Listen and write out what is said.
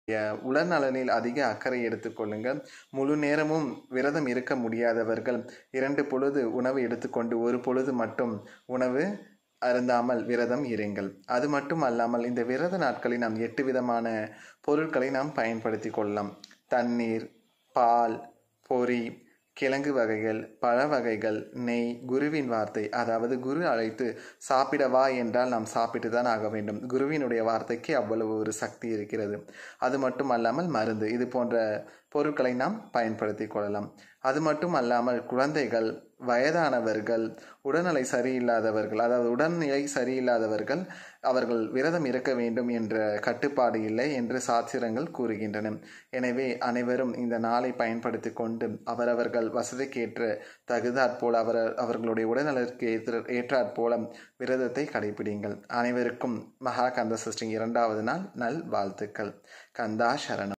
உடல்நலனில் அதிக அக்கறை எடுத்துக்கொள்ளுங்கள் முழு நேரமும் விரதம் இருக்க முடியாதவர்கள் இரண்டு பொழுது உணவு எடுத்துக்கொண்டு ஒரு பொழுது மட்டும் உணவு அருந்தாமல் விரதம் இருங்கள் அது மட்டும் அல்லாமல் இந்த விரத நாட்களில் நாம் எட்டு விதமான பொருட்களை நாம் பயன்படுத்தி கொள்ளலாம் தண்ணீர் பால் பொரி கிழங்கு வகைகள் பழ வகைகள் நெய் குருவின் வார்த்தை அதாவது குரு அழைத்து சாப்பிட வா என்றால் நாம் சாப்பிட்டு தான் ஆக வேண்டும் குருவினுடைய வார்த்தைக்கு அவ்வளவு ஒரு சக்தி இருக்கிறது அது மட்டும் அல்லாமல் மருந்து இது போன்ற பொருட்களை நாம் பயன்படுத்தி கொள்ளலாம் அது மட்டும் அல்லாமல் குழந்தைகள் வயதானவர்கள் உடல்நிலை சரியில்லாதவர்கள் அதாவது உடல்நிலை சரியில்லாதவர்கள் அவர்கள் விரதம் இருக்க வேண்டும் என்ற கட்டுப்பாடு இல்லை என்று சாத்திரங்கள் கூறுகின்றன எனவே அனைவரும் இந்த நாளை பயன்படுத்தி கொண்டு அவரவர்கள் வசதிக்கேற்ற தகுதாற்போல் அவர் அவர்களுடைய உடல்நலத்திற்கு ஏற்ற ஏற்றாற்போல விரதத்தை கடைபிடிங்கள் அனைவருக்கும் மகா கந்த சஷ்டி இரண்டாவது நாள் நல் வாழ்த்துக்கள் கந்தா சரணம்